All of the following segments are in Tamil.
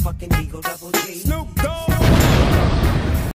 motherfucking Eagle Double G. Snoop Dogg.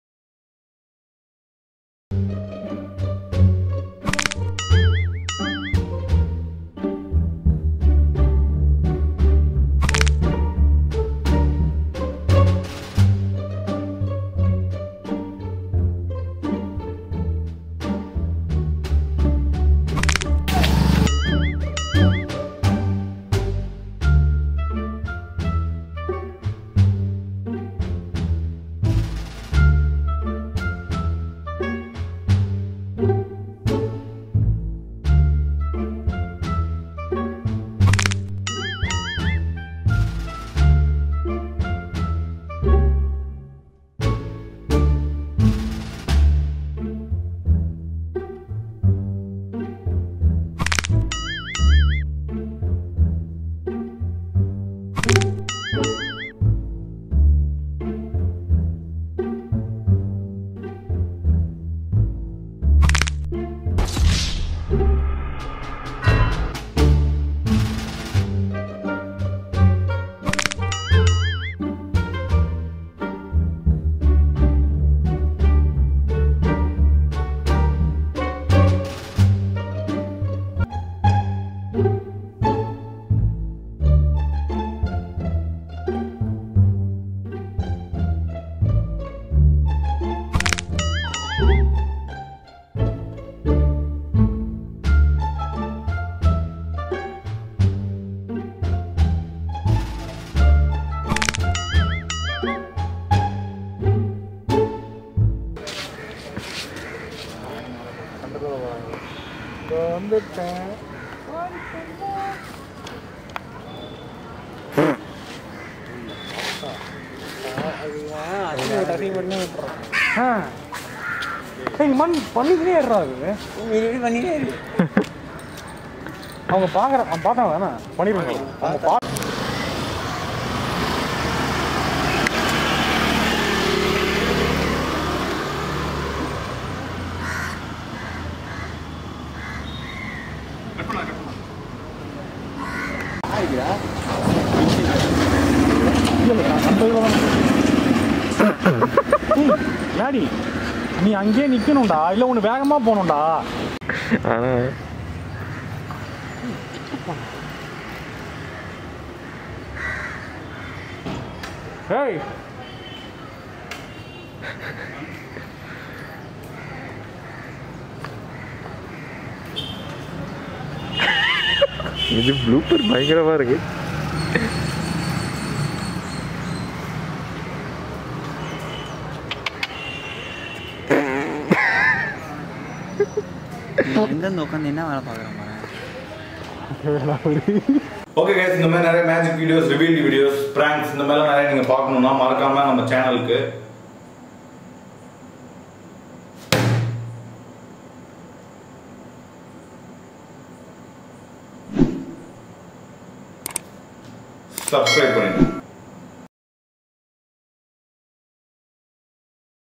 வந்துட்டேன் மண் பண்ணிக்கிட்டே இருறாங்க பண்ணிட்டே இருக்கு அவங்க பார்க்குற பார்த்தாங்க தானே பண்ணிடுவாங்க அவங்க பா டாடி நீ அங்கேயே நிக்கணும்டா இல்ல ஒன்று வேகமா போகணும்டா ஆனா ஏய் இது ப்ளூப்பர் பயங்கரமா இருக்கு எங்கேருந்து உட்காந்து என்ன வேலை பார்க்குறேன் ஓகே கைஸ் இந்த மாதிரி நிறைய magic videos reveal videos pranks இந்த மாதிரிலாம் நிறைய நீங்கள் பார்க்கணுன்னா மறக்காம நம்ம சேனலுக்கு சப்ஸ்கிரைப் பண்ணிடுங்க